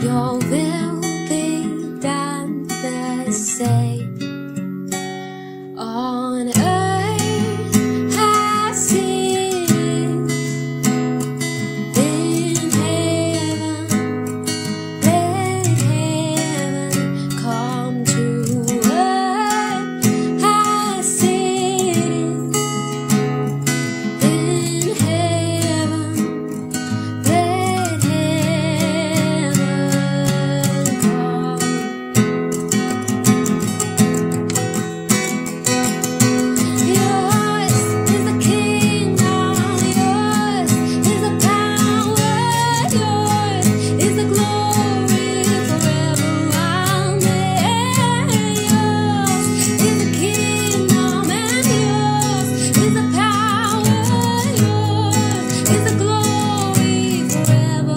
Your will be done the same on earth as it is in heaven. Let heaven come to earth as it is in heaven. Let heaven come. Yours is the kingdom, yours is the power, yours is the glory forever. Amen. Yours is the kingdom, and yours is the power, yours is the glory forever.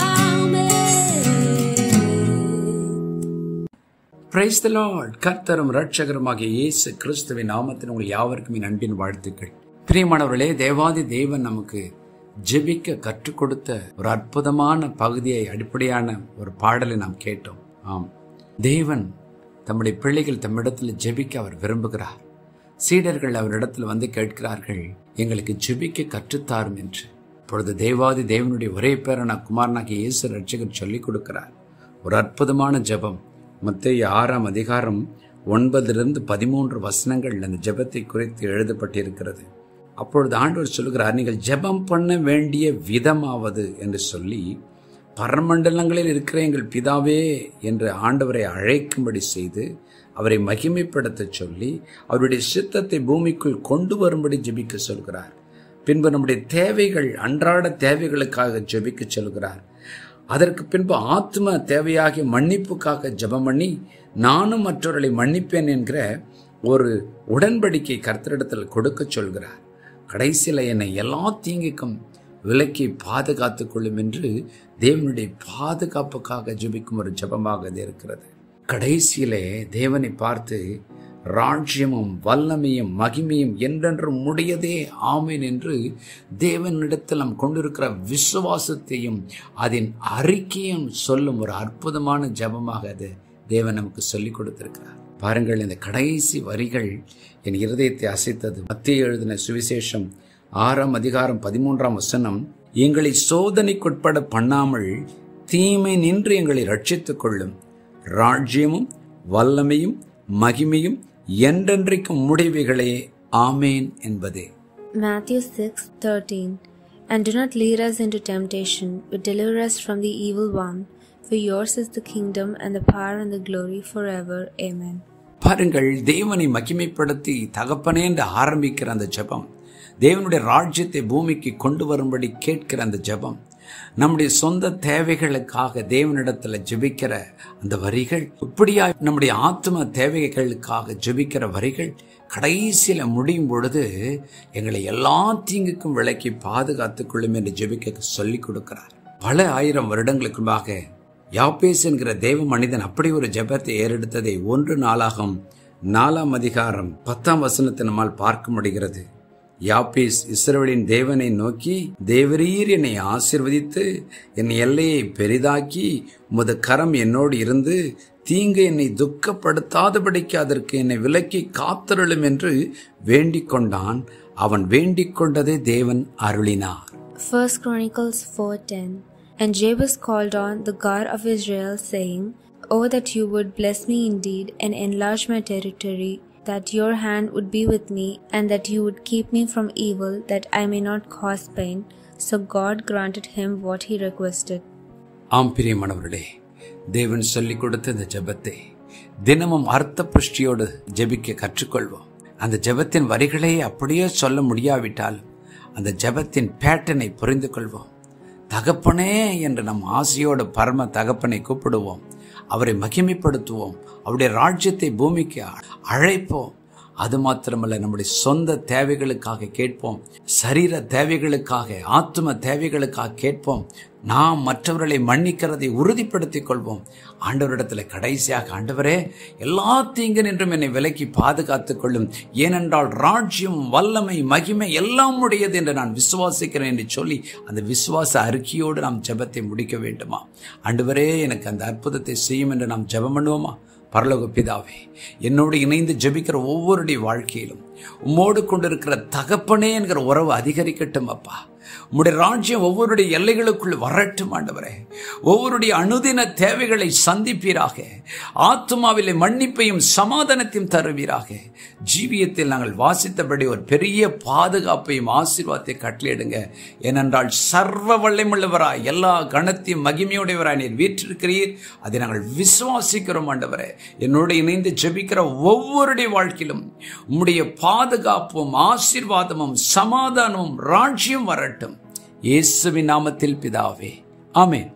Amen. Praise the lord கர்த்தரும் ரட்சகருமாகிய இயேசு கிறிஸ்துவின் நாமத்தில் உங்கள் யாவருக்கும் என் அன்பின் வாழ்த்துக்கள் பிரியமானவர்களே தேவாதி தேவன் நமக்கு ஜெபிக்க கற்றுக் கொடுத்த ஒரு அற்புதமான பகுதியை அடிப்படையான ஒரு பாடலை நாம் கேட்டோம் ஆம் தேவன் தம்முடைய பிள்ளைகள் தம்மிடத்தில் ஜெபிக்க அவர் விரும்புகிறார் சீடர்கள் அவரிடத்தில் வந்து கேட்கிறார்கள் எங்களுக்கு ஜெபிக்க கற்றுத்தாரும் என்று இப்பொழுது தேவாதி தேவனுடைய ஒரே பேரான குமாரனாகிய இயேசு ரட்சகர் சொல்லிக் கொடுக்கிறார் ஒரு அற்புதமான ஜெபம் மத்திய ஆறாம் அதிகாரம் ஒன்பதிலிருந்து பதிமூன்று வசனங்கள் அந்த ஜெபத்தை குறித்து எழுதப்பட்டிருக்கிறது அப்பொழுது ஆண்டவர் சொல்கிறார் நீங்கள் ஜெபம் பண்ண வேண்டிய விதமாவது என்று சொல்லி பரமண்டலங்களில் இருக்கிற எங்கள் பிதாவே என்று ஆண்டவரை அழைக்கும்படி செய்து அவரை மகிமைப்படுத்த சொல்லி அவருடைய சித்தத்தை பூமிக்குள் கொண்டு வரும்படி ஜெபிக்க சொல்கிறார் பின்பு நம்முடைய தேவைகள் அன்றாட தேவைகளுக்காக ஜெபிக்க சொல்கிறார் அதற்கு பின்பு ஆத்ம தேவையாகிய மன்னிப்புக்காக ஜெபம் பண்ணி நானும் மற்றவர்களை மன்னிப்பேன் என்கிற ஒரு உடன்படிக்கை கர்த்தரிடத்தில் கொடுக்க சொல்கிறார் கடைசியில் என்னை எல்லா தீங்குக்கும் விலக்கி பாதுகாத்துக் கொள்ளும் என்று தேவனுடைய பாதுகாப்புக்காக ஜெபிக்கும் ஒரு ஜெபமாக இது இருக்கிறது கடைசியிலே தேவனை பார்த்து ராஜ்யமும் வல்லமையும் மகிமையும் என்றென்றும் முடியதே ஆமேன் என்று தேவனிடத்தில் நாம் கொண்டிருக்கிற விசுவாசத்தையும் அதன் அறிக்கையும் சொல்லும் ஒரு அற்புதமான ஜெபமாக அது தேவன் நமக்கு சொல்லிக் கொடுத்திருக்கிறார் பாருங்கள் இந்த கடைசி வரிகள் என் இருதயத்தை அசைத்தது மத்திய எழுதின சுவிசேஷம் ஆறாம் அதிகாரம் பதிமூன்றாம் வசனம் எங்களை சோதனைக்குட்பட பண்ணாமல் தீமை நின்று எங்களை ரட்சித்துக் கொள்ளும் ராஜ்யமும் வல்லமையும் மகிமையும் என்றென்றைக்கும் முடிவுகளே ஆமேன் என்பதே Matthew 6:13 And do not lead us into temptation, but deliver us from the evil one. For yours is the kingdom and the power and the glory forever. Amen. பாருங்கள் தேவனை மகிமைப்படுத்தி தகப்பனே என்று ஆரம்பிக்கிற அந்த ஜெபம் தேவனுடைய ராஜ்யத்தை பூமிக்கு கொண்டு வரும்படி கேட்கிற அந்த ஜெபம் நம்முடைய சொந்த தேவைகளுக்காக தேவனிடத்துல ஜெபிக்கிற அந்த வரிகள் இப்படியா நம்முடைய ஆத்ம தேவைகளுக்காக ஜெபிக்கிற வரிகள் கடைசியில முடியும் பொழுது எங்களை எல்லா தீங்குக்கும் விலக்கி பாதுகாத்துக் கொள்ளும் என்று ஜெபிக்க சொல்லிக் கொடுக்கிறார் பல ஆயிரம் வருடங்களுக்கு முன்பாக யாப்பேஸ் என்கிற தேவ மனிதன் அப்படி ஒரு ஜெபத்தை ஏறெடுத்ததை ஒன்று நாளாகும் நாலாம் அதிகாரம் பத்தாம் வசனத்தை நம்மால் பார்க்க முடிகிறது யாப்பேஸ் இஸ்ரவேலின் தேவனை நோக்கி தேவரீர் என்னை ஆசிர்வதித்து என் எல்லையை பெரிதாக்கி உமது கரம் என்னோடு இருந்து தீங்கு என்னை துக்கப்படுத்தாதபடிக்கு அதற்கு என்னை விலக்கி காத்தருளும் என்று வேண்டிக் கொண்டான் அவன் வேண்டிக் கொண்டதை தேவன் அருளினார் 1 Chronicles 4:10 And Jabez called on the God of Israel, saying, Oh, that you would bless me indeed and enlarge my territory, that your hand would be with me, and that you would keep me from evil, that I may not cause pain. So God granted him what he requested. ஆம் பிரியமானவர்களே தேவன் சொல்லிக் கொடுத்த இந்த ஜெபத்தை தினமும் அர்த்த புஷ்டியோடு ஜெபிக்க கற்றுக்கொள்வோம் அந்த ஜெபத்தின் வரிகளை அப்படியே சொல்ல முடியாவிட்டாலும் அந்த ஜெபத்தின் பேட்டனை புரிந்து கொள்வோம் தகப்பனே என்று நம் ஆசையோடு பரம தகப்பனை கூப்பிடுவோம் அவரை மகிமைப்படுத்துவோம் அவருடைய ராஜ்யத்தை பூமிக்கு அழைப்போம் அது மாத்திரமல்ல நம்முடைய சொந்த தேவைகளுக்காக கேட்போம் சரீர தேவைகளுக்காக ஆத்ம தேவைகளுக்காக கேட்போம் நாம் மற்றவர்களை மன்னிக்கிறதை உறுதிப்படுத்திக் கொள்வோம் ஆண்டவரிடத்தில் கடைசியாக ஆண்டவரே எல்லா தீங்கு நின்றும் என்னை விலக்கி பாதுகாத்துக் கொள்ளும் ஏனென்றால் ராஜ்யம் வல்லமை மகிமை எல்லாம் உடையது என்று நான் விசுவாசிக்கிறேன் என்று சொல்லி அந்த விசுவாச அறிக்கையோடு நாம் ஜெபத்தை முடிக்க வேண்டுமா ஆண்டவரே எனக்கு அந்த அற்புதத்தை செய்யும் என்று நாம் ஜெபம் பண்ணுவோமா பரலோக பிதாவே என்னோடு இணைந்து ஜெபிக்கிற ஒவ்வொருடைய வாழ்க்கையிலும் உம்மோடு கொண்டிருக்கிற தகப்பனே என்கிற உறவு அதிகரிக்கட்டும் அப்பா உம்முடைய ராஜ்யம் ஒவ்வொருடைய எல்லைகளுக்குள் வரட்டும் ஆண்டவரே ஒவ்வொருடைய அனுதின தேவைகளை சந்திப்பீராக ஆத்மாவிலே மன்னிப்பையும் சமாதானத்தையும் தருவீராக ஜீவியத்தில் நாங்கள் வாசித்தபடி ஒரு பெரிய பாதுகாப்பையும் ஆசீர்வாதத்தை கட்டளையிடுங்க ஏனென்றால் சர்வ வல்லமுள்ளவராய் எல்லா கணத்தையும் மகிமையுடையவராய் நீர் வீற்றிருக்கிறீர் அதை நாங்கள் விசுவாசிக்கிறோம் ஆண்டவரே என்னோடு இணைந்து ஜெபிக்கிற ஒவ்வொருடைய வாழ்க்கையிலும் உம்முடைய பாதுகாப்பும் ஆசீர்வாதமும் சமாதானமும் ராஜ்யம் வரட்டும் இயேசுவின் நாமத்தில் பிதாவே ஆமென்